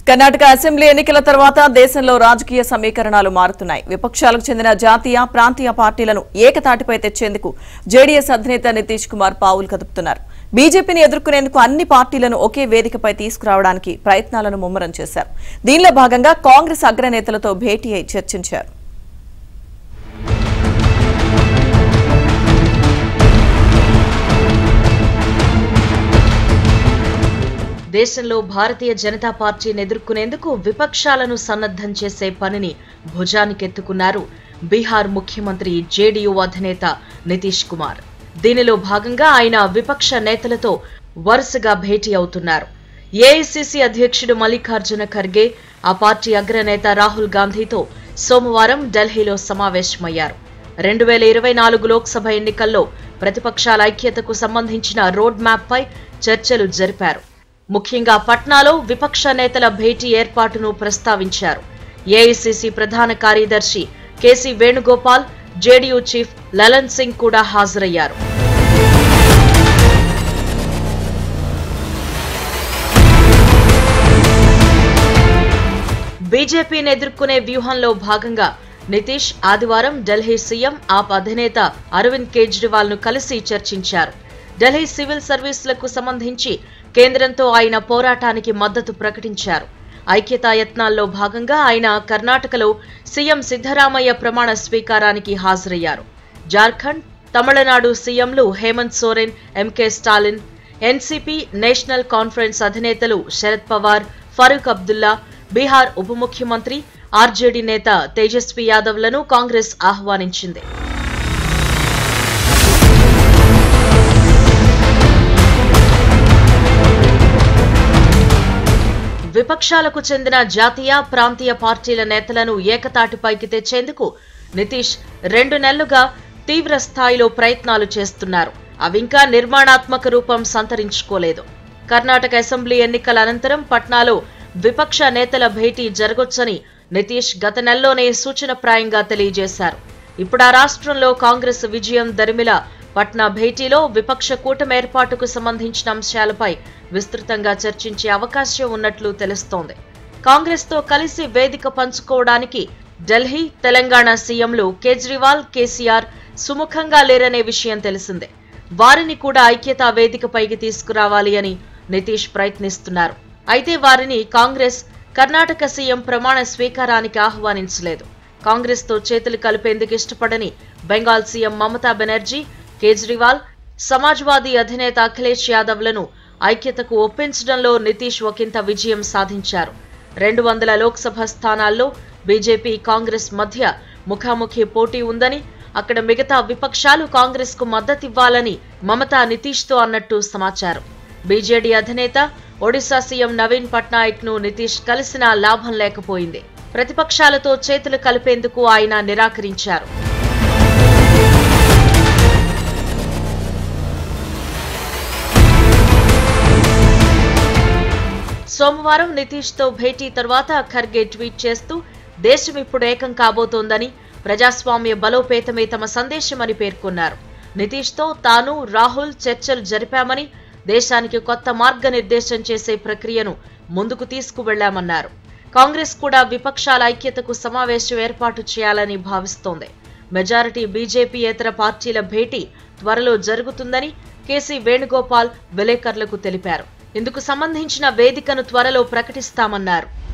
Karnataka assembly ఎన్నికల తర్వాత దేశంలో రాజకీయ సమీకరణాలు మారుతున్నాయి విపక్షాలకు చెందిన జాతీయ ప్రాంతీయ పార్టీలను ఏకతాటిపై తెచ్చేందుకు జేడీఎస్ అధినేత నితీష్ కుమార్ పావులు కదుపుతున్నారు బీజేపీని ఎదుర్కొనేందుకు అన్ని పార్టీలను ఒకే వేదికపై తీసుకురావడానికి ప్రయత్నాలను ముమ్మరం చేశారు దీనిలో భాగంగా కాంగ్రెస్ అగ్రనేతలతో భేటీ అయి చర్చించారు దేశంలో భారతీయ జనతా పార్టీని ఎదుర్కొనేందుకు విపక్షాలను సన్నద్ధం చేసే పనిని భుజానికెత్తుకున్నారు బీహార్ ముఖ్యమంత్రి జేడీయూ అధినేత నితీష్ కుమార్ దీనిలో భాగంగా ఆయన విపక్ష నేతలతో వరుసగా భేటీ అవుతున్నారు ఏఐసిసి అధ్యక్షుడు మల్లికార్జున ఖర్గే ఆ పార్టీ అగ్రనేత రాహుల్ గాంధీతో సోమవారం ఢిల్లీలో సమావేశమయ్యారు రెండు వేల ఇరవై నాలుగు లోక్సభ ఎన్నికల్లో ప్రతిపక్షాల ఐక్యతకు సంబంధించిన రోడ్ మ్యాప్ పై చర్చలు జరిపారు ముఖ్యంగా పట్నాలో విపక్ష నేతల భేటీ ఏర్పాటును ప్రస్తావించారు ఏఐసిసి ప్రధాన కార్యదర్శి K C Venugopal JDU chief Lalan Singh కూడా హాజరయ్యారు బీజేపీని ఎదుర్కొనే వ్యూహంలో భాగంగా నితీష్ ఆదివారం ఢిల్లీ సీఎం ఆప్ అధినేత అరవింద్ కేజ్రీవాల్ ను కలిసి చర్చించారు ఢిల్లీ సివిల్ సర్వీసులకు సంబంధించి కేంద్రంతో ఆయన పోరాటానికి మద్దతు ప్రకటించారు ఐక్యతా యత్నాల్లో భాగంగా ఆయన కర్ణాటకలో సీఎం సిద్ధరామయ్య ప్రమాణ స్వీకారానికి హాజరయ్యారు జార్ఖండ్ తమిళనాడు సీఎంలు Hemant Soren M K Stalin NCP national conference అధినేతలు శరద్ పవార్ ఫరూక్ అబ్దుల్లా బీహార్ ఉప ముఖ్యమంత్రి ఆర్జేడీ నేత తేజస్వి యాదవ్లను కాంగ్రెస్ ఆహ్వానించింది విపక్షాలకు చెందిన జాతీయ ప్రాంతీయ పార్టీల నేతలను ఏకతాటిపైకి తెచ్చేందుకు నితీష్ రెండు నెలలుగా తీవ్ర స్థాయిలో ప్రయత్నాలు చేస్తున్నారు అవింకా నిర్మాణాత్మక రూపం సంతరించుకోలేదు కర్ణాటక అసెంబ్లీ ఎన్నికల అనంతరం పట్నాలో విపక్ష నేతల భేటీ జరగొచ్చని నితీష్ గత నెలలోనే సూచనప్రాయంగా తెలియజేశారు ఇప్పుడు ఆ రాష్ట్రంలో కాంగ్రెస్ విజయం దరిమిల పట్నా భేటీలో విపక్ష కూటమి ఏర్పాటుకు సంబంధించిన అంశాలపై విస్తృతంగా చర్చించే అవకాశం ఉన్నట్లు తెలుస్తోంది కాంగ్రెస్తో కలిసి వేదిక పంచుకోవడానికి ఢిల్లీ తెలంగాణ సీఎంలు కేజ్రీవాల్ కేసీఆర్ సుముఖంగా లేరనే విషయం తెలిసిందే వారిని కూడా ఐక్యతా వేదికపైకి తీసుకురావాలి అని నితీష్ ప్రయత్నిస్తున్నారు అయితే వారిని కాంగ్రెస్ కర్ణాటక సీఎం ప్రమాణ స్వీకారానికి ఆహ్వానించలేదు కాంగ్రెస్తో చేతులు కలిపేందుకు ఇష్టపడని బెంగాల్ సీఎం మమతా బెనర్జీ కేజ్రీవాల్ సమాజ్వాదీ అధినేత అఖిలేష్ యాదవ్లను ఐక్యతకు ఒప్పించడంలో నితీష్ ఒకంత విజయం సాధించారు రెండు వందల లోక్సభ స్థానాల్లో బీజేపీ కాంగ్రెస్ మధ్య ముఖాముఖి పోటీ ఉందని అక్కడ మిగతా విపక్షాలు కాంగ్రెస్ కు మద్దతివ్వాలని మమతా నితీష్తో అన్నట్టు సమాచారం బీజేడీ అధినేత ఒడిశా సీఎం నవీన్ పట్నాయక్ ను నితీష్ కలిసినా లాభం లేకపోయింది ప్రతిపక్షాలతో చేతులు కలిపేందుకు ఆయన నిరాకరించారు సోమవారం నితీష్ తో భేటీ తర్వాత ఖర్గే ట్వీట్ చేస్తూ దేశం ఇప్పుడు ఏకం కాబోతోందని ప్రజాస్వామ్య బలోపేతమే తమ సందేశమని పేర్కొన్నారు నితీష్ తో తాను రాహుల్ చర్చలు జరిపామని దేశానికి కొత్త మార్గనిర్దేశం చేసే ప్రక్రియను ముందుకు తీసుకువెళ్లామన్నారు కాంగ్రెస్ కూడా విపక్షాల ఐక్యతకు సమావేశం ఏర్పాటు చేయాలని భావిస్తోంది మెజారిటీ బీజేపీయేతర పార్టీల భేటీ త్వరలో జరుగుతుందని కేసీ వేణుగోపాల్ విలేకరులకు తెలిపారు ఇందుకు సంబంధించిన వేదికను త్వరలో ప్రకటిస్తామన్నారు